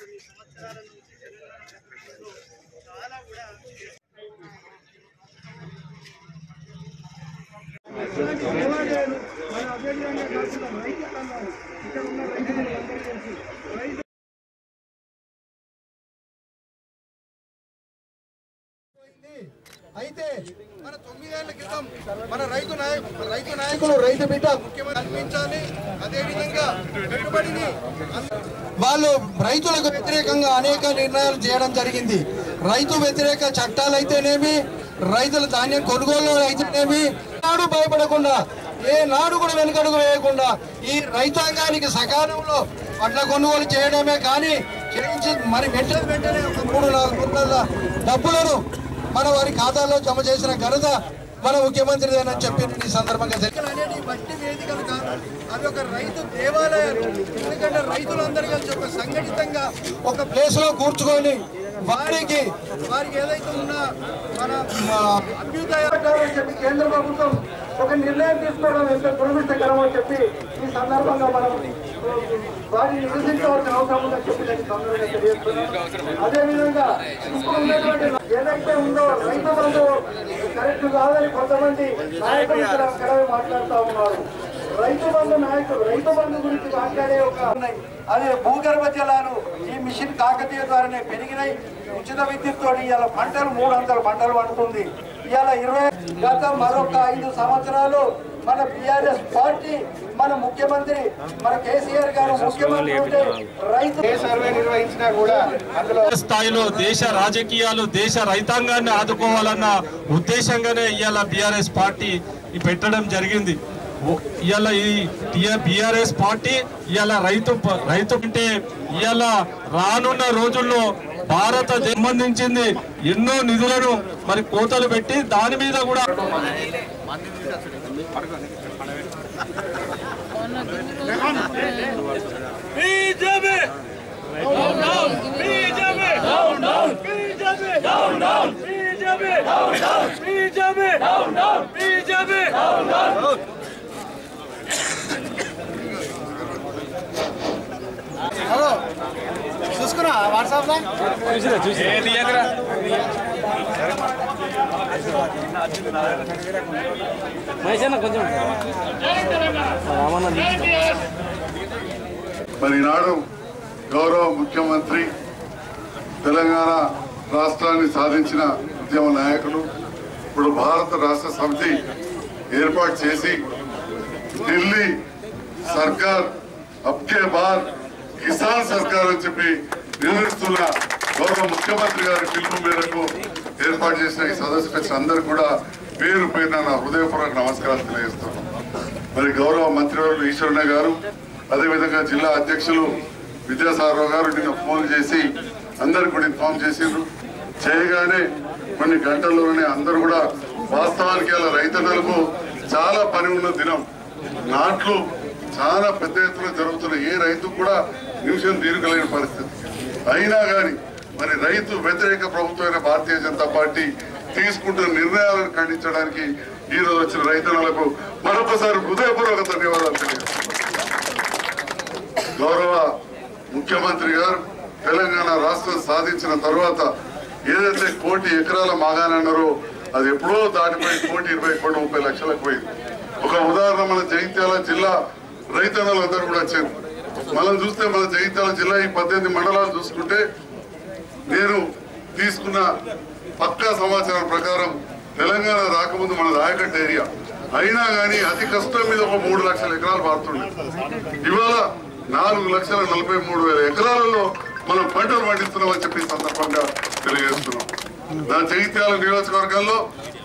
కొన్ని సంవత్సరాల నుంచి తెలంగాణ ప్రభుత్వంలో చాలా కూడా మన అభ్యర్థంగా కాకుండా రైతు అన్నారు ఇక్కడ ఉన్న రైతులు అందరూ కలిసి రైతు అయితే మన తొమ్మిదేళ్ల క్రితం మన రైతు నాయకు రైతు నాయకులు రైతు బిడ్డ ముఖ్యమంత్రి కల్పించాలి అదేవిధంగా పెట్టుబడిని అంద- వాళ్ళు రైతులకు వ్యతిరేకంగా అనేక నిర్ణయాలు చేయడం జరిగింది రైతు వ్యతిరేక చట్టాలైతేనేమి రైతుల ధాన్యం కొనుగోలు అయితేనేమి నాడు భయపడకుండా ఏ నాడు కూడా వెనుకడుగు వేయకుండా ఈ రైతాంగానికి సకాలంలో వడ్ల కొనుగోలు చేయడమే కానీ చేయించి మరి వెంటనే వెంటనే ఒక మూడు నాలుగు రోజుల డబ్బులను మన వారి ఖాతాలో జమ చేసిన ఘనత మన ముఖ్యమంత్రి అని చెప్పి ఈ సందర్భంగా తెలియదు. అనేది బట్టి వేదికలు కాదు అవి ఒక రైతు దేవాలయాలు ఎందుకంటే రైతులందరూ కలిసి ఒక సంఘటితంగా ఒక ప్లేస్ లో కూర్చుకొని వారికి వారికి ఏదైతే ఉన్నా మన మా అభ్యుదయాలు చెప్పి కేంద్ర ప్రభుత్వం ఒక నిర్ణయం తీసుకోవడం ఎంత దురదృష్టకరమో చెప్పి ఈ సందర్భంగా మనం వారిని నిరసించవలసిన అవసరం ఉందని చెప్పి నేను ఈ సందర్భంగా తెలియజేస్తున్నాను అదేవిధంగా ఇప్పుడు ఉన్నటువంటి ఏదైతే ఉందో రైతు బంధు కరెక్ట్ కాదని కొంతమంది నాయకులు ఇక్కడ అక్కడే మాట్లాడుతూ ఉన్నారు రైతు బంధు నాయకులు రైతు బంధు గురించి మాట్లాడే ఒక ఉన్నాయి అదే భూగర్భ జలాలు ఈ మిషన్ కాకతీయ ద్వారానే పెరిగినాయి ఉచిత విద్యుత్ తోటి ఇవాళ పంటలు మూడు వందల పంటలు పండుతుంది ఇవాళ ఇరవై గత మరొక ఐదు సంవత్సరాలు మన బిఆర్ఎస్ పార్టీ మన ముఖ్యమంత్రి మన కేసీఆర్ గారు ముఖ్యమంత్రి ఉంటే రైతు సర్వే నిర్వహించినా కూడా అందులో స్థాయిలో దేశ రాజకీయాలు దేశ రైతాంగాన్ని ఆదుకోవాలన్న ఉద్దేశంగానే ఇవాళ బీఆర్ఎస్ పార్టీ ఈ పెట్టడం జరిగింది ఓ- ఇవాళ ఈ బీఆర్ఎస్ పార్టీ ఇవాళ రైతు ప- రైతు అంటే ఇవాళ రానున్న రోజుల్లో భారత సంబంధించింది ఎన్నో నిధులను మరి కోతలు పెట్టి దాని మీద కూడా చూసుకున్నా వాట్సాప్ లో మరి ఈనాడు గౌరవ ముఖ్యమంత్రి తెలంగాణ రాష్ట్రాన్ని సాధించిన ఉద్యమ నాయకులు ఇప్పుడు భారత రాష్ట్ర సమితి ఏర్పాటు చేసి ఢిల్లీ సర్కార్ అబ్కే బార్ కిసాన్ సర్కార్ అని చెప్పి నిర్వహిస్తున్న గౌరవ ముఖ్యమంత్రి గారి పిలుపు మేరకు ఏర్పాటు చేసిన ఈ సదస్సుకు వచ్చిన అందరూ కూడా పేరు పేరున నా హృదయపూర్వక నమస్కారాలు తెలియజేస్తున్నాను మరి గౌరవ మంత్రివర్యులు ఈశ్వరణ గారు అదేవిధంగా జిల్లా అధ్యక్షులు విద్యాసాగరరావు గారు నిన్న ఫోన్ చేసి అందరికి కూడా ఇన్ఫార్మ్ చేసిండ్రు చేయగానే కొన్ని గంటల్లోనే అందరూ కూడా వాస్తవానికి అలా రైతన్నలకు చాలా పని ఉన్న దినం నాట్లు చాలా పెద్ద ఎత్తున జరుగుతున్న ఏ రైతు కూడా నిమిషం తీరుకలేని పరిస్థితి అయినా కానీ మరి రైతు వ్యతిరేక ప్రభుత్వమైన భారతీయ జనతా పార్టీ తీసుకుంటున్న నిర్ణయాలను ఖండించడానికి ఈ రోజు వచ్చిన రైతన్నలకు మరొకసారి హృదయపూర్వక ధన్యవాదాలు తెలియజేస్తున్నాను గౌరవ ముఖ్యమంత్రి గారు తెలంగాణ రాష్ట్రం సాధించిన తర్వాత ఏదైతే కోటి ఎకరాల మాగాని అన్నారో అది ఎప్పుడో దాటిపోయి కోటి ఇరవై కోటి ముప్పై లక్షలకు పోయింది ఒక ఉదాహరణ మన జగిత్యాల జిల్లా రైతన్నలందరూ కూడా వచ్చారు మనం చూస్తే మన జగిత్యాల జిల్లా ఈ పద్దెనిమిది మండలాలు చూసుకుంటే నేను తీసుకున్న పక్కా సమాచారం ప్రకారం తెలంగాణ రాకముందు మన రాయకట్ట ఏరియా అయినా కానీ అతి కష్టం మీద ఒక మూడు లక్షల ఎకరాలు పారుతుండే ఇవాళ నాలుగు లక్షల నలభై మూడు వేల ఎకరాలలో మనం పంటలు పండిస్తున్నామని చెప్పి ఈ సందర్భంగా తెలియజేస్తున్నాం నా జగిత్యాల నియోజకవర్గంలో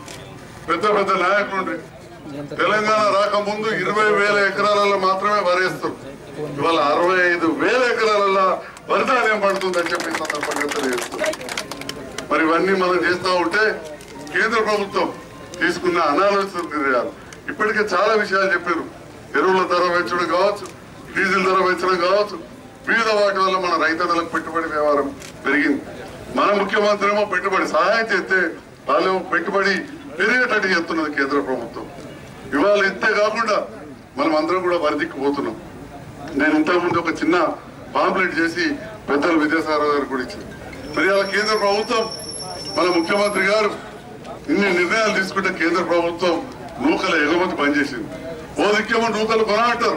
పెద్ద పెద్ద నాయకులు ఉండే తెలంగాణ రాకముందు ఇరవై వేల ఎకరాలలో మాత్రమే వరేస్తారు ఇవాళ అరవై ఐదు వేల ఎకరాలలో వరిధాన్యం పడుతుందని చెప్పి ఈ సందర్భంగా తెలియజేస్తున్నాం మరి ఇవన్నీ మనం చేస్తూ ఉంటే కేంద్ర ప్రభుత్వం తీసుకున్న అనాలోచిత నిర్ణయాలు ఇప్పటికే చాలా విషయాలు చెప్పారు ఎరువుల ధర పెంచడం కావచ్చు డీజిల్ ధర పెంచడం కావచ్చు వివిధ వాటి వల్ల మన రైతన్నలకు పెట్టుబడి వ్యవహారం పెరిగింది మన ముఖ్యమంత్రి ఏమో పెట్టుబడి సహాయం చేస్తే వాళ్ళేమో పెట్టుబడి పెరిగేటట్టు చేస్తున్నది కేంద్ర ప్రభుత్వం ఇవాళ ఇంతే కాకుండా మనం అందరం కూడా వరదిక్కి పోతున్నాం నేను ఇంతకుముందు ఒక చిన్న పాంప్లెట్ చేసి పెద్దలు విద్యాసాగర్ గారు కూడా ఇచ్చింది మరి అలా కేంద్ర ప్రభుత్వం మన ముఖ్యమంత్రి గారు ఇన్ని నిర్ణయాలు తీసుకుంటే కేంద్ర ప్రభుత్వం నూకల ఎగుమతి పనిచేసింది ఓ దిక్కేమో నూకలు కొన అంటారు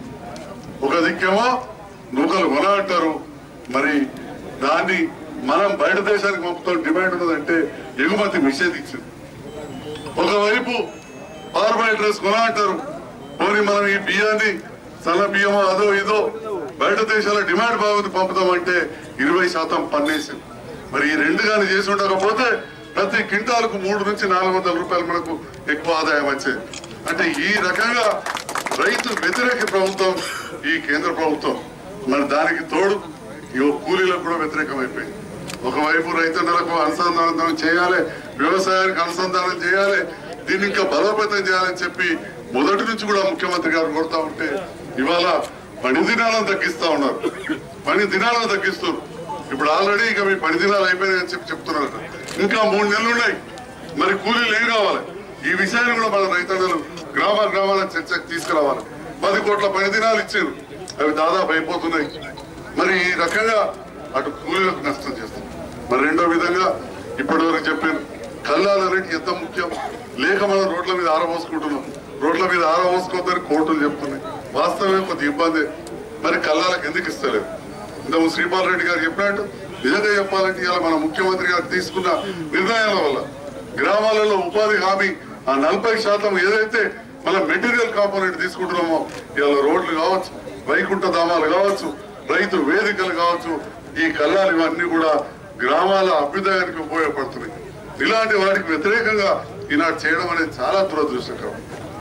ఒక దిక్కేమో నూకలు కొన అంటారు మరి దాన్ని మనం బయట దేశానికి పంపుతాం డిమాండ్ ఉన్నదంటే ఎగుమతి నిషేధించింది ఒకవైపు కార్బోహైడ్రేట్స్ కొన అంటారు పోనీ మనం ఈ బియ్యాన్ని సన్న బియ్యమో అదో ఇదో బయట దేశాల డిమాండ్ బాగుంది పంపుతామంటే ఇరవై శాతం పన్నేసింది మరి ఈ రెండు కానీ చేసి ఉండకపోతే ప్రతి క్వింటాలకు మూడు నుంచి నాలుగు వందల రూపాయలు మనకు ఎక్కువ ఆదాయం వచ్చేది అంటే ఈ రకంగా రైతు వ్యతిరేక ప్రభుత్వం ఈ కేంద్ర ప్రభుత్వం మరి దానికి తోడు ఈ కూలీలకు కూడా వ్యతిరేకమైపోయింది ఒకవైపు రైతన్నలకు అనుసంధానం చేయాలి వ్యవసాయానికి అనుసంధానం చేయాలి దీన్ని ఇంకా బలోపేతం చేయాలని చెప్పి మొదటి నుంచి కూడా ముఖ్యమంత్రి గారు కోరుతా ఉంటే ఇవాళ పని దినాలను తగ్గిస్తా ఉన్నారు పని దినాలను తగ్గిస్తారు ఇప్పుడు ఆల్రెడీ ఇక మీ పని దినాలు అయిపోయినాయని చెప్పి చెప్తున్నారు ఇంకా మూడు నెలలు ఉన్నాయి మరి కూలీలు ఏం కావాలి ఈ విషయాన్ని కూడా మన రైతన్నలు గ్రామ గ్రామాల చర్చకు తీసుకురావాలి పది కోట్ల పని దినాలు ఇచ్చారు అవి దాదాపు అయిపోతున్నాయి మరి ఈ రకంగా అటు కూలీలకు నష్టం చేస్తుంది మరి రెండో విధంగా ఇప్పటివరకు చెప్పాను కల్లాల రేటు ఎంత ముఖ్యం లేక మనం రోడ్ల మీద ఆరబోసుకుంటున్నాం రోడ్ల మీద ఆరబోసుకోవద్దని కోర్టులు చెప్తున్నాయి వాస్తవమే కొద్ది ఇబ్బంది మరి కల్లాలకు ఎందుకు ఇస్తలేదు ఇంతకు శ్రీపాల్ రెడ్డి గారు చెప్పినట్టు నిజంగా చెప్పాలంటే ఇవాళ మన ముఖ్యమంత్రి గారు తీసుకున్న నిర్ణయాల వల్ల గ్రామాలలో ఉపాధి హామీ ఆ నలభై శాతం ఏదైతే మన మెటీరియల్ కాంపోనెంట్ తీసుకుంటున్నామో ఇవాళ రోడ్లు కావచ్చు వైకుంఠ ధామాలు కావచ్చు రైతు వేదికలు కావచ్చు ఈ కళ్ళాలు ఇవన్నీ కూడా గ్రామాల అభ్యుదయానికి ఉపయోగపడుతున్నాయి ఇలాంటి వాటికి వ్యతిరేకంగా ఈనాడు చేయడం అనేది చాలా దురదృష్టకరం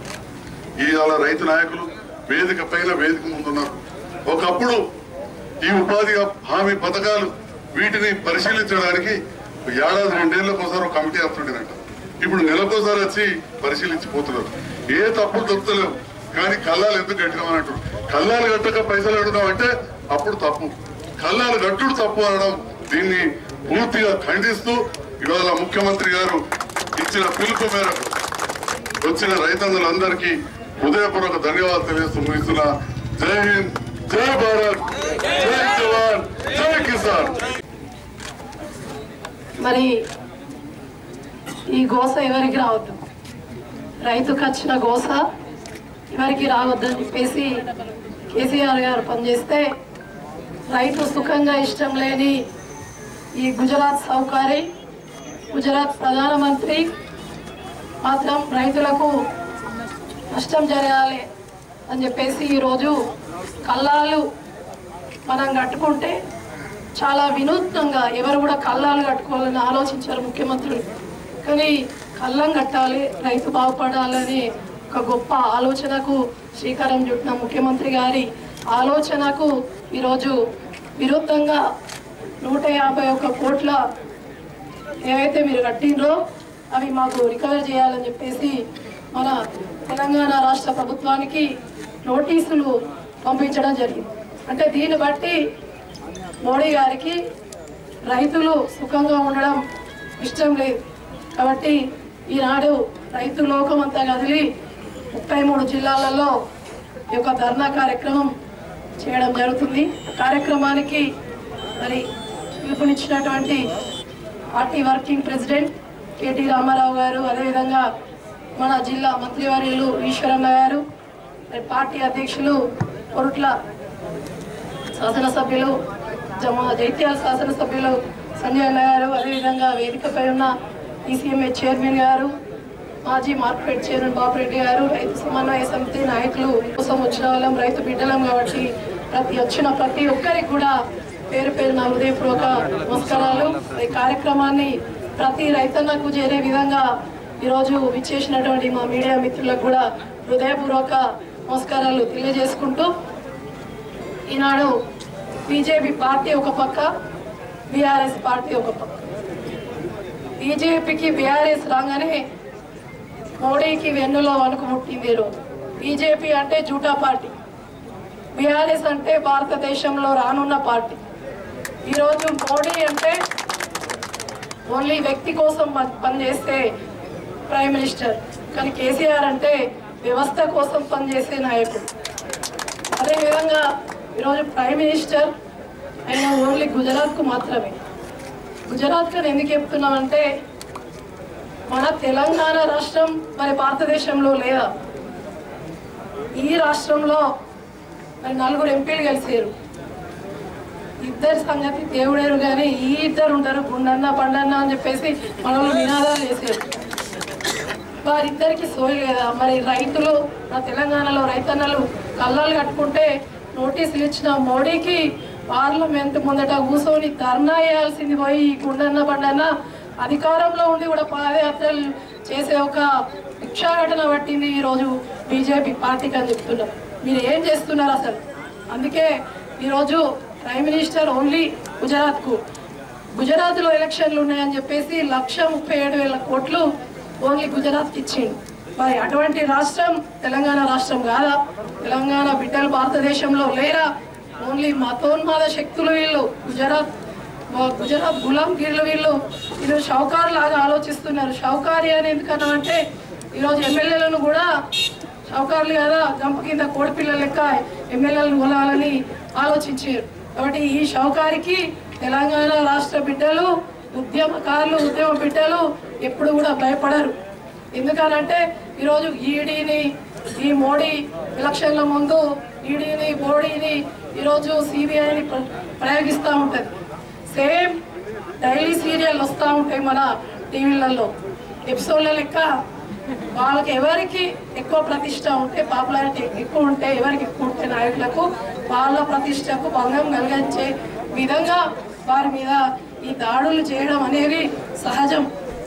ఇవాళ రైతు నాయకులు వేదిక పైన వేదిక ముందున్నారు ఒకప్పుడు ఈ ఉపాధి హామీ పథకాలు వీటిని పరిశీలించడానికి ఏడాది రెండేళ్లకు ఒకసారి ఒక కమిటీ వస్తుండేనంట ఇప్పుడు నెలకోసారి వచ్చి పరిశీలించిపోతున్నారు ఏ తప్పులు దొరుకుతలేవు కానీ కళ్ళాలు ఎందుకు కట్టినామని అంటారు కళ్ళాలు కట్టక పైసలు అడుగుదాం అంటే అప్పుడు తప్పు కళ్ళాలు కట్టుడు తప్పు అనడం దీన్ని పూర్తిగా ఖండిస్తూ ఇవాళ ముఖ్యమంత్రి గారు ఇచ్చిన పిలుపు మేరకు వచ్చిన రైతన్నులందరికీ హృదయపూర్వక ధన్యవాదాలు తెలియజేస్తూ ముగిస్తున్నా జై హింద్ జై భారత్ జై జవాన్ జై కిసాన్ మరి ఈ గోస ఎవరికి రావద్దు రైతుకు వచ్చిన గోస ఎవరికి రావద్దని చెప్పేసి కేసీఆర్ గారు పనిచేస్తే రైతు సుఖంగా ఇష్టం లేని ఈ గుజరాత్ సౌకారి గుజరాత్ ప్రధానమంత్రి మాత్రం రైతులకు నష్టం జరగాలి అని చెప్పేసి ఈరోజు కల్లాలు మనం కట్టుకుంటే చాలా వినూత్నంగా ఎవరు కూడా కళ్ళాలు కట్టుకోవాలని ఆలోచించారు ముఖ్యమంత్రులు కానీ కళ్ళం కట్టాలి రైతు బాగుపడాలని ఒక గొప్ప ఆలోచనకు శ్రీకారం చుట్టిన ముఖ్యమంత్రి గారి ఆలోచనకు ఈరోజు విరుద్ధంగా నూట యాభై ఒక్క కోట్ల ఏవైతే మీరు కట్టిండ్రో అవి మాకు రికవర్ చేయాలని చెప్పేసి మన తెలంగాణ రాష్ట్ర ప్రభుత్వానికి నోటీసులు పంపించడం జరిగింది అంటే దీన్ని బట్టి మోడీ గారికి రైతులు సుఖంగా ఉండడం ఇష్టం లేదు కాబట్టి ఈనాడు రైతు లోకం అంతా కదిలి ముప్పై మూడు జిల్లాలలో ఈ యొక్క ధర్నా కార్యక్రమం చేయడం జరుగుతుంది కార్యక్రమానికి మరి పిలుపునిచ్చినటువంటి party working president KT Rama Rao గారు అదేవిధంగా మన జిల్లా మంత్రివర్యులు ఈశ్వరన్న గారు మరి పార్టీ అధ్యక్షులు కొరుట్ల శాసనసభ్యులు జమా జైత్యాల శాసనసభ్యులు సంజయ్ అన్న గారు అదేవిధంగా వేదికపై ఉన్న ఈసీఎంఏ చైర్మన్ గారు మాజీ మార్కెట్ చైర్మన్ బాపిరెడ్డి గారు రైతు సమన్వయ సమితి నాయకులు కోసం వచ్చిన వాళ్ళం రైతు బిడ్డలం కాబట్టి ప్రతి వచ్చిన ప్రతి ఒక్కరికి కూడా పేరు పేరు నా హృదయపూర్వక నమస్కారాలు ఈ కార్యక్రమాన్ని ప్రతి రైతన్నకు చేరే విధంగా ఈరోజు విచ్చేసినటువంటి మా మీడియా మిత్రులకు కూడా హృదయపూర్వక నమస్కారాలు తెలియజేసుకుంటూ ఈనాడు బీజేపీ పార్టీ ఒక పక్క బీఆర్ఎస్ పార్టీ ఒక పక్క బీజేపీకి బీఆర్ఎస్ రాగానే మోడీకి వెన్నులో వణుకు పుట్టింది ఈరోజు బీజేపీ అంటే జూటా పార్టీ బీఆర్ఎస్ అంటే భారతదేశంలో రానున్న పార్టీ ఈరోజు మోడీ అంటే ఓన్లీ వ్యక్తి కోసం ప- పనిచేస్తే ప్రైమ్ మినిస్టర్ కానీ కేసీఆర్ అంటే వ్యవస్థ కోసం పనిచేసే నాయకుడు అదేవిధంగా ఈరోజు ప్రైమ్ మినిస్టర్ అయినా ఓన్లీ గుజరాత్కు మాత్రమే గుజరాత్ అని ఎందుకు చెప్తున్నామంటే మన తెలంగాణ రాష్ట్రం మరి భారతదేశంలో లేదా ఈ రాష్ట్రంలో మరి నలుగురు ఎంపీలు కలిసారు ఇద్దరు సంగతి దేవుడేరు కానీ ఈ ఇద్దరు ఉంటారు గుండన్న పండన్న అని చెప్పేసి మనలో నినాదాలు చేశారు వారిద్దరికి సోయి లేదా మరి రైతులు మన తెలంగాణలో రైతన్నలు కళ్ళాలు కట్టుకుంటే నోటీసులు ఇచ్చిన మోడీకి పార్లమెంట్ ముందట కూర్చొని ధర్నా వేయాల్సింది పోయి ఈ గుండన్న బండన్న అధికారంలో ఉండి కూడా పాదయాత్రలు చేసే ఒక భిక్షాఘటన పట్టింది ఈరోజు బీజేపీ పార్టీకి అని చెప్తున్నారు మీరు ఏం చేస్తున్నారు అసలు అందుకే ఈరోజు ప్రైమ్ మినిస్టర్ ఓన్లీ గుజరాత్కు గుజరాత్లో ఎలక్షన్లు ఉన్నాయని చెప్పేసి లక్ష ముప్పై ఏడు వేల కోట్లు ఓన్లీ గుజరాత్కి ఇచ్చిండు మరి అటువంటి రాష్ట్రం తెలంగాణ రాష్ట్రం కాదా తెలంగాణ బిడ్డలు భారతదేశంలో లేరా ఓన్లీ మతోన్మాద శక్తులు వీళ్ళు గుజరాత్ మా గుజరాత్ గులాంగిర్లు వీళ్ళు ఈరోజు షౌకార్ లాగా ఆలోచిస్తున్నారు షౌకారి అని ఎందుకన్నా అంటే ఈరోజు ఎమ్మెల్యేలను కూడా షౌకార్లు కదా గంప కింద కోడిపిల్ల లెక్క ఎమ్మెల్యేలను కొనాలని ఆలోచించారు కాబట్టి ఈ షౌకారికి తెలంగాణ రాష్ట్ర బిడ్డలు ఉద్యమకారులు ఉద్యమ బిడ్డలు ఎప్పుడు కూడా భయపడరు ఎందుకనంటే ఈరోజు ఈడీని ఈ మోడీ ఎలక్షన్ల ముందు ఈడీని మోడీని ఈరోజు సిబిఐని ప్రయోగిస్తూ ఉంటుంది సేమ్ డైలీ సీరియల్ వస్తూ ఉంటాయి మన టీవీలలో ఎపిసోడ్ల లెక్క వాళ్ళకి ఎవరికి ఎక్కువ ప్రతిష్ట ఉంటే పాపులారిటీ ఎక్కువ ఉంటే ఎవరికి ఎక్కువ ఉంటే నాయకులకు వాళ్ళ ప్రతిష్టకు భంగం కలిగించే విధంగా వారి మీద ఈ దాడులు చేయడం అనేది సహజం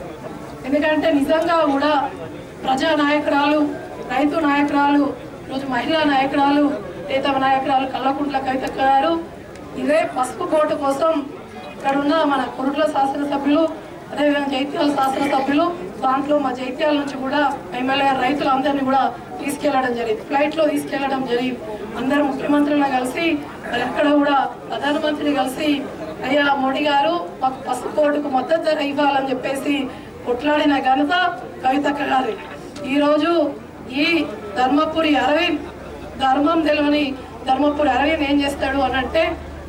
ఎందుకంటే నిజంగా కూడా ప్రజా నాయకురాలు రైతు నాయకురాలు ఈరోజు మహిళా నాయకురాలు నేత నాయకురాలు కల్లకుంట్ల కవిత గారు ఇదే పసుపు కోటు కోసం ఇక్కడ ఉన్న మన కురుట్ల శాసనసభ్యులు అదేవిధంగా జైత్యాల శాసనసభ్యులు దాంట్లో మా జైత్యాల నుంచి కూడా ఎమ్మెల్యే రైతులందరినీ కూడా తీసుకెళ్లడం జరిగింది ఫ్లైట్లో తీసుకెళ్లడం జరిగింది అందరు ముఖ్యమంత్రులను కలిసి మరి అక్కడ కూడా ప్రధానమంత్రిని కలిసి అయ్యా మోడీ గారు మాకు పసుపు కోటుకు మద్దతు ధర ఇవ్వాలని చెప్పేసి కొట్లాడిన ఘనత కవితక్క గారి ఈరోజు ఈ ధర్మపురి అరవింద్ ధర్మం తెలియని ధర్మపురి అరవింద్ ఏం చేస్తాడు అని అంటే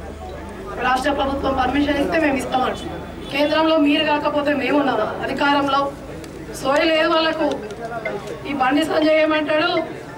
రాష్ట్ర ప్రభుత్వం పర్మిషన్ ఇస్తే మేము ఇస్తామంట కేంద్రంలో మీరు కాకపోతే మేము ఉన్నాము అధికారంలో సోయి లేదు వాళ్ళకు ఈ బండి సంజయ్ ఏమంటాడు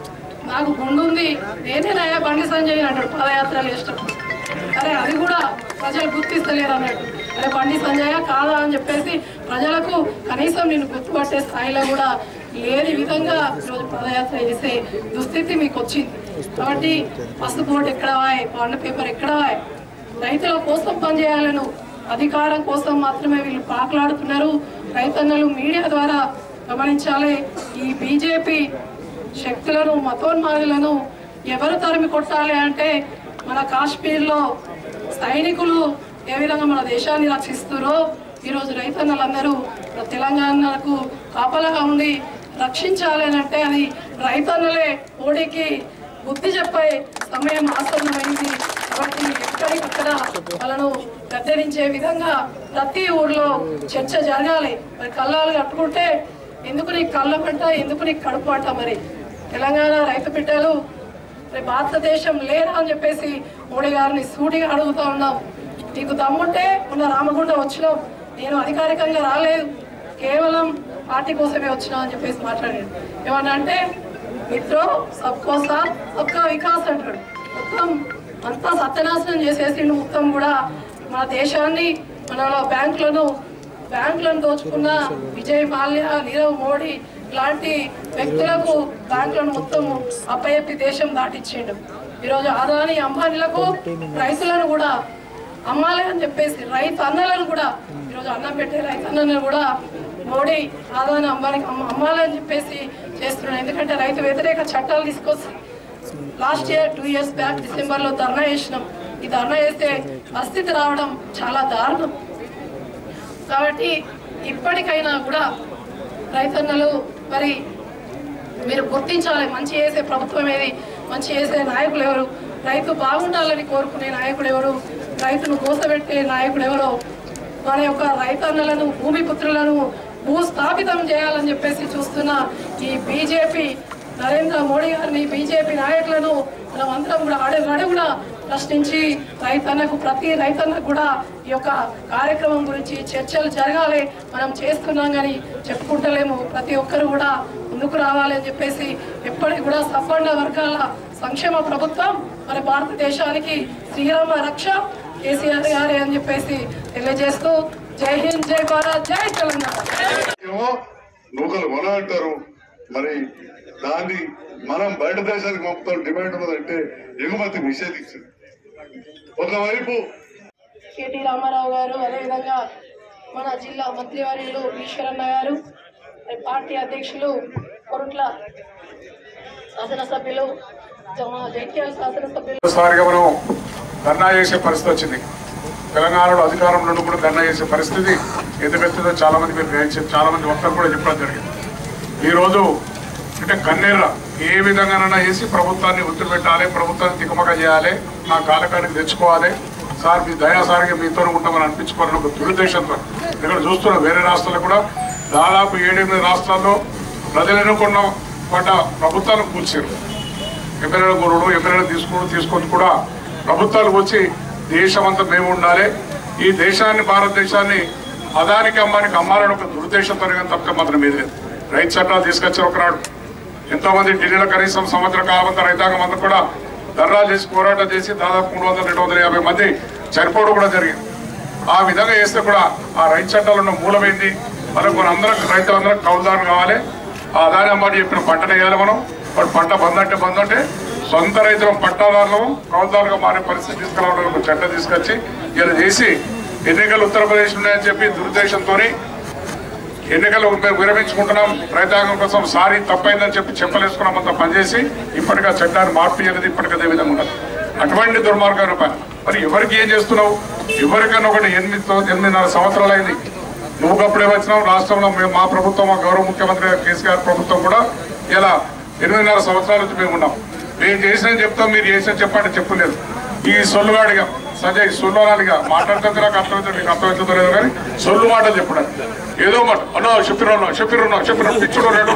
నాకు గుండు ఉంది నేనే నాయా బండి సంజయ్ అంటాడు పాదయాత్రలు ఇష్టం అరే అది కూడా ప్రజలు గుర్తిస్తలేరు అన్నట్టు అరే బండి సంజయ కాదా అని చెప్పేసి ప్రజలకు కనీసం నేను గుర్తుపట్టే స్థాయిలో కూడా లేని విధంగా ఈరోజు పాదయాత్ర చేసే దుస్థితి మీకు వచ్చింది కాబట్టి పసుపు బోర్డు ఎక్కడ వాయ్ బాండ్ పేపర్ ఎక్కడ వాయ్ రైతుల కోసం పనిచేయాలను అధికారం కోసం మాత్రమే వీళ్ళు పాకులాడుతున్నారు రైతన్నలు మీడియా ద్వారా గమనించాలి ఈ బీజేపీ శక్తులను మతోన్మాదులను ఎవరు తరిమి కొట్టాలి అంటే మన కాశ్మీర్లో సైనికులు ఏ విధంగా మన దేశాన్ని రక్షిస్తారో ఈరోజు రైతన్నలందరూ మన తెలంగాణకు కాపలాగా ఉండి రక్షించాలి అని అంటే అది రైతన్నలే మోడీకి బుద్ధి చెప్పే సమయం ఆసన్నమైంది కాబట్టి ఎక్కడికక్కడ వాళ్ళను గద్దెరించే విధంగా ప్రతి ఊర్లో చర్చ జరగాలి మరి కళ్ళాలు కట్టుకుంటే ఎందుకు నీకు కళ్ళ పంట ఎందుకు నీకు కడుపు అంట మరి తెలంగాణ రైతు బిడ్డలు మరి భారతదేశం లేరా అని చెప్పేసి మోడీ గారిని సూటిగా అడుగుతా ఉన్నాం నీకు దమ్ముంటే మొన్న రామగుండ వచ్చినాం నేను అధికారికంగా రాలేదు కేవలం పార్టీ కోసమే వచ్చినా అని చెప్పేసి మాట్లాడాడు ఏమన్నా అంటే మిత్రో సబ్కో సాత్ సబ్కా వికాస్ అంటాడు మొత్తం అంతా సత్యనాశనం చేసేసిండు మొత్తం కూడా మన దేశాన్ని మన బ్యాంకులను బ్యాంకులను దోచుకున్న విజయ్ మాల్యా నీరవ్ మోడీ లాంటి వ్యక్తులకు బ్యాంకులను మొత్తం అప్పయెప్పి దేశం దాటిచ్చిండు ఈరోజు అదాని అంబానీలకు రైతులను కూడా అమ్మాలి అని చెప్పేసి రైతు అన్నలను కూడా ఈరోజు అన్నం పెట్టే రైతు అన్నలను కూడా మోడీ ఆదాని అంబానికి అమ్మ అమ్మాలని చెప్పేసి చేస్తున్నాడు ఎందుకంటే రైతు వ్యతిరేక చట్టాలు తీసుకొచ్చి last year two years back డిసెంబర్లో ధర్నా చేసినాం ఈ ధర్నా చేస్తే పరిస్థితి రావడం చాలా దారుణం కాబట్టి ఇప్పటికైనా కూడా రైతన్నలు మరి మీరు గుర్తించాలి మంచి చేసే ప్రభుత్వం ఏది మంచి చేసే నాయకులు ఎవరు రైతు బాగుండాలని కోరుకునే నాయకుడు ఎవరు రైతును కోసబెట్టే నాయకుడు ఎవరో మన యొక్క రైతన్నలను భూమి పుత్రులను భూస్థాపితం చేయాలని చెప్పేసి చూస్తున్న ఈ బీజేపీ నరేంద్ర మోడీ గారిని బీజేపీ నాయకులను మనం అందరం కూడా అడుగు అడుగున ప్రశ్నించి రైతన్నకు ప్రతి రైతన్నకు కూడా ఈ యొక్క కార్యక్రమం గురించి చర్చలు జరగాలి మనం చేస్తున్నాం కానీ చెప్పుకుంటలేము ప్రతి ఒక్కరు కూడా ముందుకు రావాలి అని చెప్పేసి ఎప్పటికి కూడా సబ్బండ వర్గాల సంక్షేమ ప్రభుత్వం మన భారతదేశానికి శ్రీరామ రక్ష కేసీఆర్ గారే అని చెప్పేసి తెలియజేస్తూ జై హింద్ జై భారత్ జై తెలంగాణ ఏమో నూకలు కొన అంటారు మరి దాన్ని మనం బయట దేశానికి పంపుతాం డిమాండ్ ఉన్నదంటే ఎగుమతి నిషేధించింది ఒకవైపు కేటీ రామారావు గారు అదేవిధంగా మన జిల్లా మంత్రివర్యులు ఈశ్వరన్న గారు మరి పార్టీ అధ్యక్షులు కొరుట్ల శాసనసభ్యులు జమ- జైత్యాల శాసనసభ్యులు ఒకసారిగా మనం ధర్నా చేసే పరిస్థితి వచ్చింది తెలంగాణలో అధికారంలో ఉండి కూడా ధర్నా చేసే పరిస్థితి ఎందుకంటే చాలా మంది మీరు గ్రహించారు చాలా మంది వక్తలు కూడా చెప్పడం జరిగింది ఈ రోజు అంటే కన్నెర్ర ఏ విధంగానైనా చేసి ప్రభుత్వాన్ని ఒత్తిడి పెట్టాలి ప్రభుత్వాన్ని తికమక చేయాలి నా కాలకానికి తెచ్చుకోవాలి సార్ మీ దయాసారిగా మీతో ఉంటామని అనిపించుకోవాలని ఒక దురుద్దేశంతో ఇక్కడ చూస్తున్నాం వేరే రాష్ట్రాల్లో కూడా దాదాపు ఏడెనిమిది రాష్ట్రాల్లో ప్రజలు ఎన్నుకున్న పడ్డ ప్రభుత్వాన్ని కూల్చారు ఎమ్మెల్యేల కొనుడు ఎమ్మెల్యేలు తీసుకుని తీసుకొని కూడా ప్రభుత్వాలకు వచ్చి దేశం అంతా మేము ఉండాలి ఈ దేశాన్ని భారతదేశాన్ని అదానికి అమ్మానికి అమ్మాలని ఒక దురుద్దేశంతో కానీ తప్ప మాత్రం ఏది లేదు రైతు చట్టాలు తీసుకొచ్చారు ఒకనాడు ఎంతో మంది ఢిల్లీలో కనీసం సంవత్సర కాలంతో రైతాంగం అంతా కూడా ధర్నాలు చేసి పోరాటం చేసి దాదాపు మూడు వందల రెండు వందల యాభై మంది చనిపోవడం కూడా జరిగింది ఆ విధంగా చేస్తే కూడా ఆ రైతు చట్టాలు ఉన్న మూలమైంది మనకు మన అందరం రైతులందరం కౌలుదారు కావాలి ఆ దాని అమ్మాటి చెప్పిన పంటను వేయాలి మనం వాడు పంట బంద్ అంటే బంద్ అంటే సొంత రైతుల పట్టాదారులు కౌలుదారుగా మారే పరిస్థితి తీసుకురావడానికి ఒక చట్టం తీసుకొచ్చి ఇలా చేసి ఎన్నికలు ఉత్తరప్రదేశ్ ఉన్నాయని చెప్పి దురుద్దేశంతో ఎన్నికలు మేము విరమించుకుంటున్నాం రైతాంగం కోసం సారీ తప్పైందని చెప్పి చెప్పలేసుకున్నామంతా పనిచేసి ఇప్పటికా చట్టాన్ని మార్పు చేయలేదు ఇప్పటికీ అదే విధంగా ఉన్నది అటువంటి దుర్మార్గమైన పని మరి ఎవరికి ఏం చేస్తున్నావు ఎవరికైనా ఒకటి ఎనిమిది ఎనిమిదిన్నర సంవత్సరాలు అయింది నువ్వు అప్పుడే వచ్చినావు రాష్ట్రంలో మేము మా ప్రభుత్వం మా గౌరవ ముఖ్యమంత్రి కేసీఆర్ ప్రభుత్వం కూడా ఇలా ఎనిమిదిన్నర సంవత్సరాల నుంచి మేము ఉన్నాం మేము చేసిన చెప్తాం మీరు చేసిన చెప్పండి చెప్పలేదు ఈ సొల్లుగాడిగా సంజయ్ సొల్లుగాడిగా మాట్లాడుతుంది నాకు అర్థమవుతుంది నీకు అర్థమవుతుందో లేదో కానీ సొల్లు మాటలు చెప్పడం ఏదో మాట అన్నో చెప్పిరున్నా చెప్పిరున్నా చెప్పిన పిచ్చుడు రెండు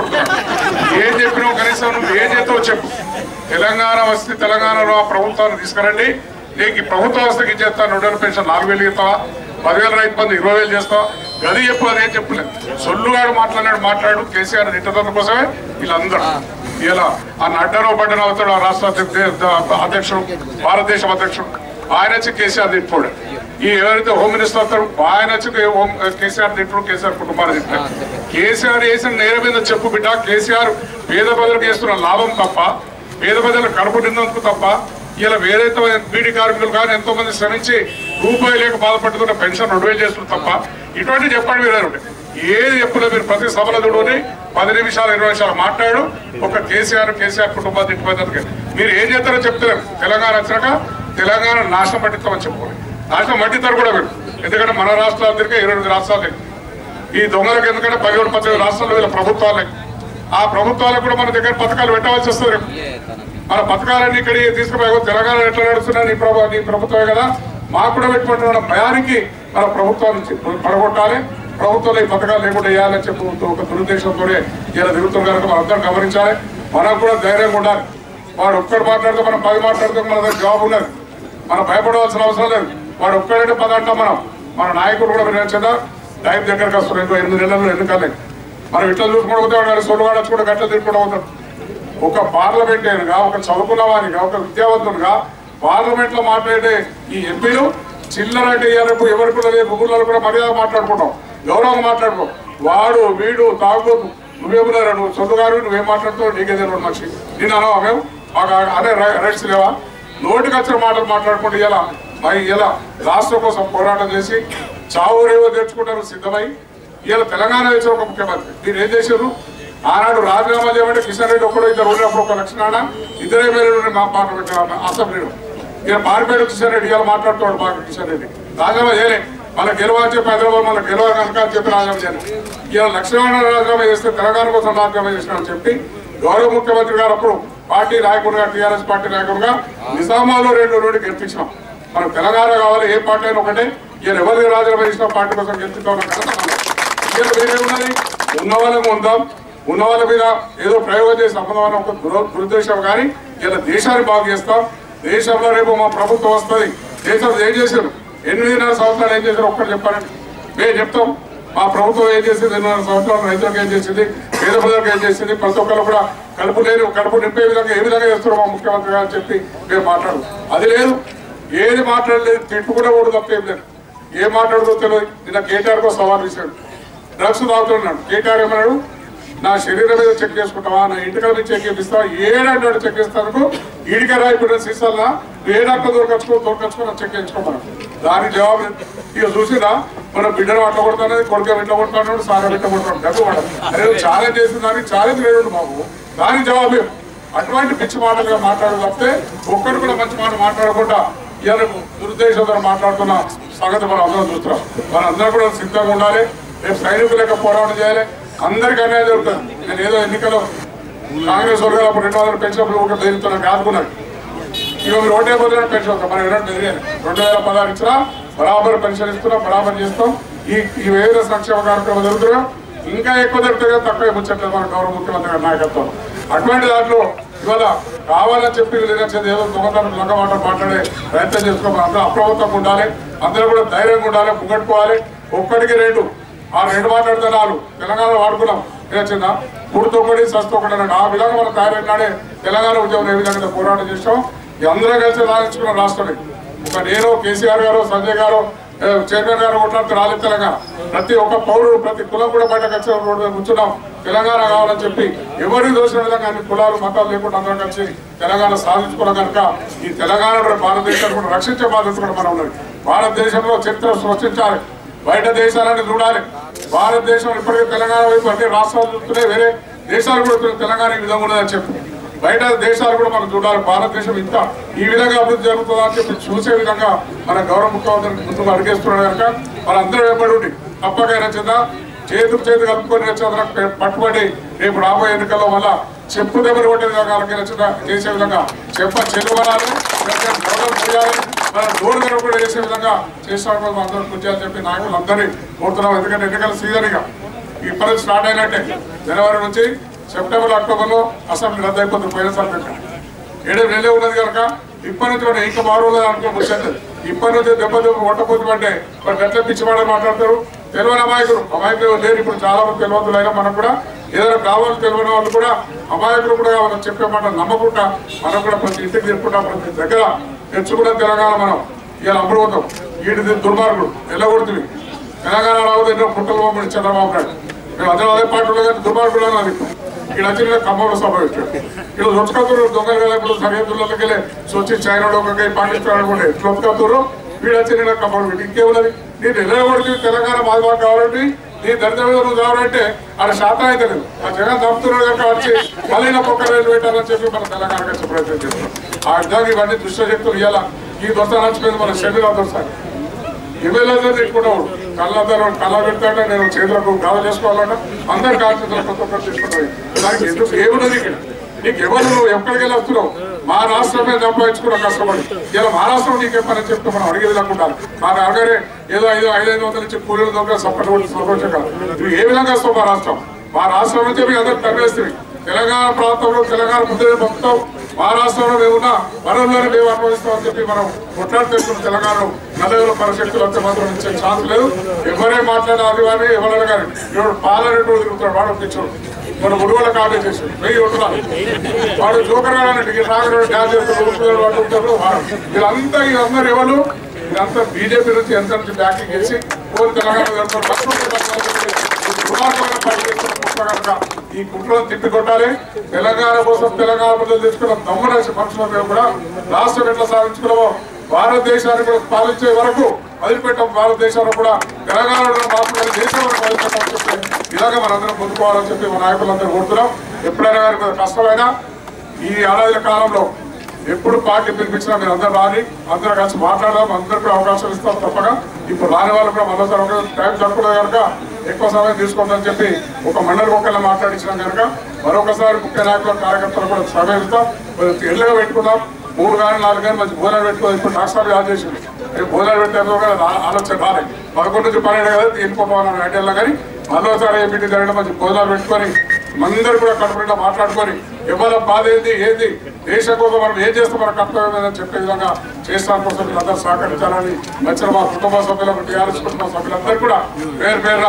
ఏం చెప్పినావు కనీసం నువ్వు ఏం చేస్తావో చెప్పు తెలంగాణ వస్తే తెలంగాణలో ఆ ప్రభుత్వాన్ని తీసుకురండి నీకు ఈ ప్రభుత్వ వ్యవస్థకి ఇచ్చేస్తా నూట పెన్షన్ నాలుగు వేలు ఇస్తావా పదివేల రైతు బంధు ఇరవై వేలు చేస్తావా గది చెప్పు అదేం చెప్పలేదు సొల్లుగాడు మాట్లాడినాడు మాట్లాడు కేసీఆర్ తిట్టడం కోసమే వీళ్ళందరూ ఇలా ఆ నడ్డరో పడ్డన అవుతాడు ఆ రాష్ట్ర అధ్యక్ష- అధ్యక్షుడు భారతదేశం అధ్యక్షుడు ఆయన వచ్చి కేసీఆర్ తిట్టుకోడు ఈ ఎవరైతే హోమ్ మినిస్టర్ అవుతారు ఆయన వచ్చి హోమ్ కేసీఆర్ తిట్టుడు కేసీఆర్ కుటుంబాన్ని తిట్టాడు కేసీఆర్ వేసిన నేర మీద చెప్పు బిడ్డ కేసీఆర్ పేద ప్రజలకు చేస్తున్న లాభం తప్ప పేద ప్రజలకు కడుపు నిందందుకు తప్ప ఇలా వేరైతే బీడీ కార్మికులు కానీ ఎంతో మంది శ్రమించి రూపాయి లేక బాధపడుతున్న పెన్షన్ రెండు వేలు చేస్తున్నారు తప్ప ఇటువంటి చెప్పండి మీరు ఏది చెప్పలేదు మీరు ప్రతి సభలో చూడని పది నిమిషాలు ఇరవై నిమిషాలు మాట్లాడు ఒక కేసీఆర్ కేసీఆర్ కుటుంబాన్ని తిట్టిపోయినందుకు మీరు ఏం చేస్తారో చెప్తలేరు తెలంగాణ వచ్చాక తెలంగాణ నాశనం పట్టిస్తామని చెప్పుకోండి నాశనం పట్టిస్తారు కూడా మీరు ఎందుకంటే మన రాష్ట్రాలు తిరిగి ఇరవై ఎనిమిది రాష్ట్రాలు లేవు. ఈ దొంగలకు ఎందుకంటే పదిహేడు పద్దెనిమిది రాష్ట్రాల్లో వీళ్ళ ప్రభుత్వాలే ఆ ప్రభుత్వాలకు కూడా మన దగ్గర పథకాలు పెట్టవలసి వస్తుంది రేపు. మన పథకాలన్నీ ఇక్కడ తీసుకుపోయి తెలంగాణ ఎట్లా నడుస్తున్నా నీ ప్రభు నీ ప్రభుత్వమే కదా మాకు కూడా పెట్టుకుంటున్న భయానికి మన ప్రభుత్వాన్ని చె- పడగొట్టాలి ప్రభుత్వంలో ఈ పథకాలు లేకుండా వేయాలని చెప్పి ఒక దురుద్దేశంతో ఇలా తిరుగుతున్న కనుక మనం అందరం గమనించాలి మనం కూడా ధైర్యంగా ఉండాలి వాడు ఒక్కడు మాట్లాడితే మనం పది మాట్లాడితే మన దగ్గర జవాబు ఉన్నది మనం భయపడవలసిన అవసరం లేదు వాడు ఒక్కడంటే పది అంటాం మనం మన నాయకుడు కూడా మీరు నచ్చిందా టైం దగ్గరకు వస్తున్నారు ఇంకో ఎనిమిది నెలల్లో ఎన్నికలే మనం ఇట్లా చూసుకుంటూ పోతే వాడు సొల్లుగాడు వచ్చి కూడా గట్ల తిరుగుకుంటూ పోతాడు ఒక పార్లమెంటేరుగా ఒక చదువుకున్న వారిగా ఒక విద్యావంతులుగా పార్లమెంట్ లో మాట్లాడే ఈ ఎంపీలు చిల్లర అంటే ఇయ్యాలకు ఎవరికి కూడా లేదు ఊళ్ళలో కూడా మర్యాద మాట్లాడుకుంటాం గౌరవంగా మాట్లాడుకో వాడు వీడు తాగుబోతు నువ్వేమన్నారా నువ్వు సొంతగారు నువ్వేం మాట్లాడుతావు నీకే తెలియదు మనిషి నేను అనవా మేము మాకు అనే రైట్స్ లేవా నోటికి వచ్చిన మాటలు మాట్లాడుకుంటూ ఇలా మరి ఇలా రాష్ట్రం కోసం పోరాటం చేసి చావు రేవో తెచ్చుకుంటారు సిద్ధమై ఇలా తెలంగాణ వచ్చిన ఒక ముఖ్యమంత్రి మీరు ఏం చేశారు ఆనాడు రాజీనామా చేయమంటే కిషన్ రెడ్డి ఒక్కడో ఇద్దరు ఉన్నప్పుడు ఒక లక్షణాన ఇద్దరే మేలు మా పార్లమెంట్ అసెంబ్లీలో ఇక పారిపేట కిషన్ రెడ్డి ఇలా మాట్లాడుతాడు బాగా కిషన్ రెడ్డి రాజీనామా చేయలే మన గెలవని చెప్పి హైదరాబాద్ మన గెలవ కనుక అని చెప్పి రాజీనామా చేయాలి ఇలా లక్ష్మణ రాజీనామా చేస్తే తెలంగాణ కోసం రాజీనామా చేసినామని చెప్పి గౌరవ ముఖ్యమంత్రి గారు అప్పుడు పార్టీ నాయకుడుగా టీఆర్ఎస్ పార్టీ నాయకుడుగా నిజామాబాద్లో రెండు రెండు గెలిపించినాం మనం తెలంగాణ కావాలి ఏ పార్టీ అయినా ఒకటే ఈయన ఎవరిని రాజీనామా చేసిన పార్టీ కోసం గెలుచుకోవడం ఇక్కడ వేరే ఉన్నది ఉన్న వాళ్ళకి ఉందాం ఉన్న వాళ్ళ మీద ఏదో ప్రయోగం చేసి సంబంధమైన ఒక దుర- దురుద్దేశం కానీ ఇలా దేశాన్ని బాగు చేస్తాం దేశంలో రేపు మా ప్రభుత్వం వస్తుంది దేశంలో ఏం చేశారు ఎనిమిదిన్నర సంవత్సరాలు ఏం చేశారు ఒక్కటి చెప్పారండి మేము చెప్తాం మా ప్రభుత్వం ఏం చేసింది ఎనిమిదిన్నర సంవత్సరాలు రైతులకు ఏం చేసింది పేద ప్రజలకు ఏం చేసింది ప్రతి ఒక్కరు కూడా కడుపు లేని కడుపు నింపే విధంగా ఏ విధంగా చేస్తారు మా ముఖ్యమంత్రి గారు అని చెప్పి మేము మాట్లాడు అది లేదు ఏది మాట్లాడలేదు తిట్టు కూడా కూడా తప్పేం లేదు ఏం మాట్లాడుతూ తెలియదు నిన్న కేటీఆర్ కో సవాల్ ఇచ్చాడు డ్రగ్స్ తాగుతున్నాడు కేటీఆర్ ఏమన్నాడు నా శరీరం మీద చెక్ చేసుకుంటావా నా ఇంటికల మీద చెక్ చేపిస్తావా ఏడంటాడు చెక్ చేస్తాను ఈడిక రాయిపోయిన సీసాల ఏ డాక్టర్ దొరకచ్చుకో దొరకచ్చుకో నాకు చెక్ చేయించుకోమను దానికి జవాబు లేదు. ఇక చూసినా మన బిడ్డను అట్లా కొడుతున్నది కొడుకు వెంట కొడుతున్నాడు సారా వెంట కొడుతున్నాడు డబ్బు వాడు అరే ఛాలెంజ్ చేసిన దానికి ఛాలెంజ్ లేదు బాబు దానికి జవాబు ఇవ్వు. అటువంటి పిచ్చి మాటలుగా మాట్లాడు తప్పితే ఒక్కరు కూడా మంచి మాట మాట్లాడకుండా ఇవాళ దురుద్దేశంతో మాట్లాడుతున్న సంగతి మనం అందరం చూస్తున్నాం మన అందరం కూడా సిద్ధంగా ఉండాలి రేపు సైనికులు లెక్క పోరాటం చేయాలి అందరికీ అన్యాయం జరుగుతుంది నేను ఏదో ఎన్నికలో కాంగ్రెస్ వర్గాలు అప్పుడు రెండు వందల పెన్షన్ ఒకటి బెదిరిస్తున్నాను కాదుకున్నాను ఇక మీరు ఒకటే పొద్దున పెన్షన్ వస్తాం మనం ఎవరైనా బెదిరేయాలి రెండు వేల పదహారు ఇచ్చినా బరాబర్ పెన్షన్ ఇస్తున్నాం బరాబర్ చేస్తాం ఈ ఈ వివిధ సంక్షేమ కార్యక్రమాలు జరుగుతున్నాం ఇంకా ఎక్కువ జరుగుతుంది తక్కువ ముచ్చట్లేదు మన గౌరవ ముఖ్యమంత్రి గారి నాయకత్వం అటువంటి దాంట్లో ఇవాళ కావాలని చెప్పి లేనచ్చేది ఏదో దొంగతనం లంగమాట మాట్లాడే ప్రయత్నం చేసుకోవాలి అందరూ అప్రమత్తంగా ఉండాలి అందరూ కూడా ధైర్యంగా ఉండాలి ముంగట్టుకోవాలి ఒక్కడికి రెండు ఆ రెండు మాట్లాడితే నాలుగు తెలంగాణలో వాడుకున్నాం ఏదొచ్చిందా కూడితో ఒకటి సస్తో ఒకటి అన్నాడు ఆ విధంగా మనం తయారైనాడే తెలంగాణ ఉద్యమం ఏ విధంగా పోరాటం చేసాం ఈ అందరం కలిసి సాధించుకున్న రాష్ట్రమే ఒక నేను కేసీఆర్ గారు సంజయ్ గారు ఏ, చైర్మన్ గారు కొట్లాడుతూ రాలేదు తెలంగాణ ప్రతి ఒక్క పౌరుడు ప్రతి కులం కూడా బయటకు వచ్చి రోడ్డు మీద కూర్చున్నాం తెలంగాణ కావాలని చెప్పి ఎవరికి దోచిన విధంగా అన్ని కులాలు మతాలు లేకుండా అందరం కలిసి తెలంగాణ సాధించుకున్న కనుక ఈ తెలంగాణ కూడా భారతదేశాన్ని కూడా రక్షించే బాధ్యత కూడా మనం ఉన్నది భారతదేశంలో చరిత్ర సృష్టించాలి బయట దేశాలని చూడాలి భారతదేశం ఇప్పటికే తెలంగాణ వైపు అన్ని రాష్ట్రాలు చూస్తున్నాయి వేరే దేశాలు కూడా చూస్తున్నాయి. తెలంగాణ ఈ విధంగా ఉన్నదని చెప్పి బయట దేశాలు కూడా మనం చూడాలి భారతదేశం ఇంత ఈ విధంగా అభివృద్ధి జరుగుతుందా అని చెప్పి చూసే విధంగా మన గౌరవ ముఖ్యమంత్రి ముందుకు అడిగేస్తున్నాడు కనుక మనందరం వెంబడి ఉండి తప్పకైనా చిన్న చేతుకు చేతి కలుపుకొని వచ్చిన పట్టుబడి రేపు రాబోయే ఎన్నికల్లో వల్ల చెప్పు దెబ్బలు కొట్టే విధంగా వాళ్ళకి నచ్చిన చేసే విధంగా చెప్ప చెల్లువనాలి గౌరవం చేయాలి మన డోర్ దగ్గర కూడా చేసే విధంగా చేసిన అందరూ కృషి చేయాలని చెప్పి నాయకులు అందరినీ కోరుతున్నాం ఎందుకంటే ఎన్నికల సీజన్ ఇక ఇప్పటి స్టార్ట్ అయినట్టే జనవరి నుంచి సెప్టెంబర్ అక్టోబర్ లో అసెంబ్లీ రద్దు అయిపోతుంది పోయినసారి లెక్క ఏడు నెలలే ఉన్నది కనుక ఇప్పటి నుంచి మనం ఇంకా మారులో అనుకో ముచ్చట్లేదు ఇప్పటి నుంచి దెబ్బ దెబ్బ కొట్టపోతుందంటే మరి గట్ల పిచ్చివాడే మాట్లాడతారు తెలియని అమాయకులు అమాయకులు లేరు ఇప్పుడు చాలా మంది తెలియదు అయినా మనం కూడా ఏదైనా కావాలి తెలియని వాళ్ళు కూడా అమాయకులు కూడా మనం చెప్పే మాట నమ్మకుండా మనం కూడా ప్రతి ఇంటికి తిరుగుకుంటా ప్రతి దగ్గర తెచ్చుకున్న తెలంగాణ మనం ఇలా అమృతం వీటి దుర్మార్గుడు ఎల్లగొడుతుంది తెలంగాణ రావద్దు ఎన్నో పుట్టలు పంపండి చంద్రబాబు నాయుడు మేము అదే అదే పార్టీలో కానీ దుర్మార్గుడు అని అది ఇక్కడ వచ్చిన ఖమ్మంలో సభ పెట్టాడు ఇక్కడ రొచ్చుకత్తురు దొంగలు కదా ఇప్పుడు సరిహద్దులకి వెళ్ళి సొచ్చి చైనా ఒక పాకిస్తాన్ కూడా ఎట్లా రొచ్చుకత్తురు వీడు వచ్చి నేను ఖమ్మం పెట్టి ఇంకేమున్నది నేను ఎల్లగొడితే తెలంగాణ మాది మాకు కావాలంటే నీ దరిద్రం మీద నువ్వు కావాలంటే ఆడ శాతం అయితే లేదు ఆ జగన్ చంపుతున్నాడు కనుక వచ్చి మళ్ళీ నా పొక్క రైలు పెట్టాలని చెప్పి మన తెలంగాణకి వచ్చే ప్రయత్నం చేస్తున్నాం ఆ విధంగా ఇవన్నీ దుష్టశక్తులు ఇవ్వాల ఈ దొరత నచ్చిపోయింది మన శరీరం దొరసాలి ఎమ్మెల్యేతో తిట్టుకుంటావు కళ్ళతో కళ్ళ పెడతాడ నేను చేతులకు గావ చేసుకోవాలంట అందరు కాల్చేతులు కొత్త ఒక్కరు తీసుకుంటావు దానికి ఎందుకు ఏమున్నది ఇక్కడ నీకు ఎవరు నువ్వు ఎక్కడికి వెళ్ళి వస్తున్నావు మా రాష్ట్రమే సంపాదించుకున్న కష్టపడి ఇలా మా రాష్ట్రం నీకే పని చెప్తే మనం అడిగేది అనుకుంటారు మా దగ్గరే ఏదో ఐదు ఐదు ఐదు వందల నుంచి కూలీలు దొంగ సపోర్ట్ కొట్టి సంతోషం కాదు నువ్వు ఏ విధంగా వస్తావు మా రాష్ట్రం మా రాష్ట్రం నుంచి మీ అందరు తరివేస్తుంది తెలంగాణ ప్రాంతంలో తెలంగాణ ముద్ర మొత్తం మా రాష్ట్రంలో మేమున్న వనరులను మేము అనుభవిస్తామని చెప్పి మనం కొట్లాడుతున్న తెలంగాణలో నలుగురు పరిశక్తులు అంతే మాత్రం ఇచ్చే ఛాన్స్ లేదు ఎవరే మాట్లాడిన అది కానీ ఎవరైనా కానీ ఇప్పుడు పాలనట్టు తిరుగుతాడు వాడు పిచ్చోడు మన ముడుగుల కాపీ చేసి వెయ్యి ఉంటున్నారు వాడు జోకర్ గారు నాగరాడు డ్యాన్స్ చేస్తారు వాడు ఉంటారు వాడు వీళ్ళంతా వీళ్ళందరూ ఎవరు ఇదంతా బీజేపీ నుంచి ఎంత నుంచి బ్యాకింగ్ చేసి ఓ తెలంగాణ దుర్మార్గమైన పని చేస్తున్న కుట్ర కనుక ఈ కుట్రను తిప్పికొట్టాలి తెలంగాణ కోసం తెలంగాణ ప్రజలు తెచ్చుకున్న దమ్మున మనుషుల మేము కూడా రాష్ట్రం ఎట్లా సాధించుకున్నామో భారతదేశాన్ని కూడా పాలించే వరకు వదిలిపెట్టాం భారతదేశంలో కూడా తెలంగాణలో మాత్రమే దేశం వరకు వదిలిపెట్టామని చెప్పి ఇలాగ మనందరం పొందుకోవాలని చెప్పి మా నాయకులందరూ కోరుతున్నాం ఎప్పుడైనా కానీ కొంత కష్టమైనా ఈ ఏడాది కాలంలో ఎప్పుడు పార్టీ పిలిపించినా మీరు అందరూ రాని అందరూ కలిసి మాట్లాడదాం అందరికీ అవకాశం ఇస్తాం తప్పగా ఇప్పుడు రాని వాళ్ళు కూడా మరోసారి ఒక టైం సరిపోలేదు కనుక ఎక్కువ సమయం తీసుకోవద్దని చెప్పి ఒక మండలి ఒక్కళ్ళ మాట్లాడించినాం కనుక మరొకసారి ముఖ్య నాయకుల కార్యకర్తలు కూడా సమయం ఇస్తాం కొంచెం ఎల్లుగా పెట్టుకుందాం మూడు కానీ నాలుగు కానీ మంచి భోజనాలు పెట్టుకోవాలి ఇప్పుడు డాక్టర్ యాద్ చేసింది రేపు భోజనాలు పెట్టేందుకు కూడా ఆ- ఆలోచన రాలేదు పదకొండు నుంచి పన్నెండు కదా వెళ్ళిపోవాలని ఐడియాలో కానీ మరోసారి ఏ మీటింగ్ జరగడం మంచి భోజనాలు పెట్టుకొని అందరూ కూడా కడుపునిండా మాట్లాడుకొని ఎవరి బాధ ఏంది ఏంది దేశం కోసం మనం ఏం చేస్తే మన కర్తవ్యం ఏదని చెప్పే విధంగా చేస్తాం కోసం మీరు అందరూ సహకరించాలని వచ్చిన మా కుటుంబ సభ్యులకు టీఆర్ఎస్ కుటుంబ సభ్యులందరూ కూడా పేరు పేరున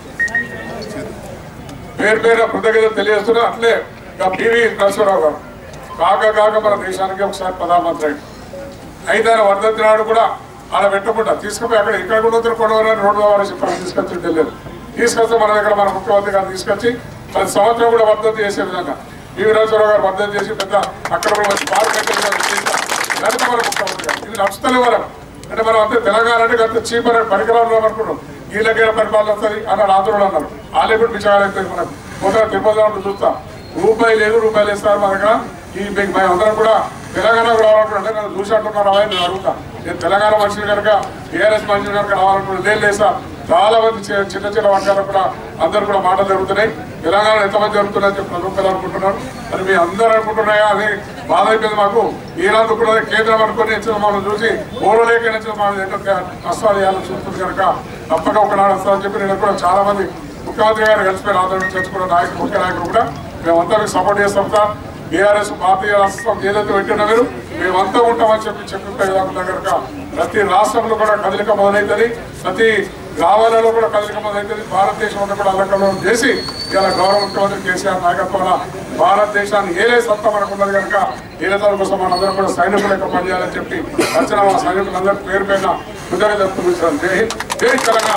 పేరు పేరు కృతజ్ఞతలు తెలియజేస్తున్నా అట్లే ఇంకా పివి నరసింహరావు గారు కాక కాక మన దేశానికి ఒకసారి ప్రధానమంత్రి అయ్యాడు అయితే ఆయన వర్ధంతి నాడు కూడా ఆడ పెట్టకుండా తీసుకుపోయి అక్కడ ఇక్కడ కూడా వద్దరు కొడవరని రోడ్డు ద్వారా చెప్పాలి తీసుకొచ్చి తెలియదు తీసుకొస్తే మన దగ్గర మన ముఖ్యమంత్రి గారు తీసుకొచ్చి ప్రతి సంవత్సరం కూడా వర్ధంతి చేసే విధంగా పివి నరసింహరావు గారు వర్ధంతి చేసి పెద్ద అక్కడ కూడా మంచి పార్క్ కట్టేసి దానికి మన ముఖ్యమంత్రి గారు ఇది నడుస్తలే వరం అంటే మనం అంతే తెలంగాణ అంటే అంత చీప్ అనే పరికరాలు అనుకున్నాం వీళ్ళకే పరిపాలన వస్తుంది అన్నాడు ఆంధ్రులు అన్నారు వాళ్ళే కూడా విచారాలు అవుతుంది మనకు మొదట తిరుపతి ఉన్నప్పుడు చూస్తాం రూపాయి లేదు రూపాయలు ఇస్తారు మన దగ్గర ఈ మీకు మేము అందరం కూడా తెలంగాణకు రావాలనుకుంటే నన్ను చూసి అంటున్నారు అవన్నీ నేను అడుగుతా నేను తెలంగాణ మనిషిని కనుక టీఆర్ఎస్ మనిషిని కనుక రావాలనుకుంటే లేదు లేదు సార్ చాలా మంది చి- చిన్న చిన్న వర్గాలకు కూడా అందరు కూడా మాటలు జరుగుతున్నాయి తెలంగాణ ఎంతమంది జరుగుతున్నాయని చెప్పి రూపాయలు అనుకుంటున్నారు మరి మీ అందరూ అనుకుంటున్నాయా అది బాధ అయిపోయింది మాకు ఈనాడు కూడా కేంద్రం అనుకుని ఇచ్చిన మనం చూసి ఓరలేక ఇచ్చిన మనం ఎన్నో కష్టాలు చేయాలని చూస్తుంది కనుక తప్పక ఒకనాడు వస్తామని చెప్పి నేను కూడా చాలా మంది ముఖ్యమంత్రి గారు కలిసిపోయిన ఆందోళన చేసుకున్న నాయకులు ముఖ్య నాయకులు కూడా మేమంతా మీకు సపోర్ట్ చేస్తాం సార్ బీఆర్ఎస్ భారతీయ రాష్ట్రం ఏదైతే పెట్టినా మీరు మేమంతా ఉంటామని చెప్పి చెప్పిన విధంగా కనుక ప్రతి రాష్ట్రంలో కూడా కదలిక మొదలవుతుంది ప్రతి గ్రామాలలో కూడా కదలిక మొదలవుతుంది భారతదేశంలో కూడా అలంకరణ చేసి ఇలా గౌరవ ముఖ్యమంత్రి కేసీఆర్ నాయకత్వంలో భారతదేశాన్ని ఏలే సత్తా మనకు ఉన్నది కనుక ఏలేతల కోసం మనందరం కూడా సైనికులు యొక్క పనిచేయాలని చెప్పి వచ్చిన మా సైనికులందరూ పేరు పైన కృతజ్ఞత తెలుపుతున్నాను జై హింద్ జై తెలంగాణ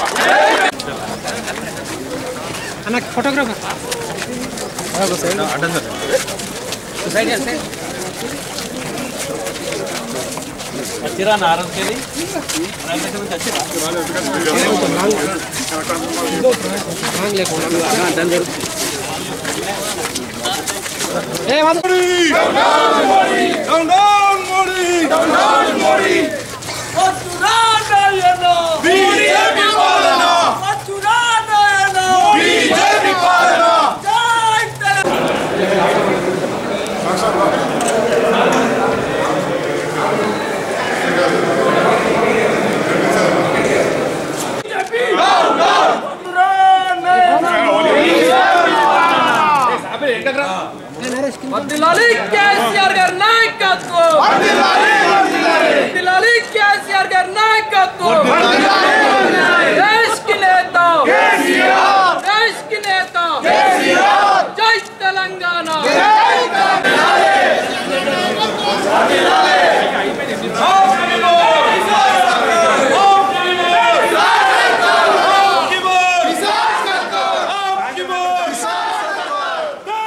వర్ధిల్లాలి కేసీఆర్ గారి నాయకత్వం వర్ధిల్లాలి కేసీఆర్ గారి నాయకత్వం దేశ్ కి నేత దేశ్ కి నేత జై తెలంగాణ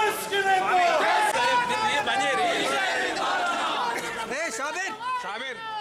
షాబీర్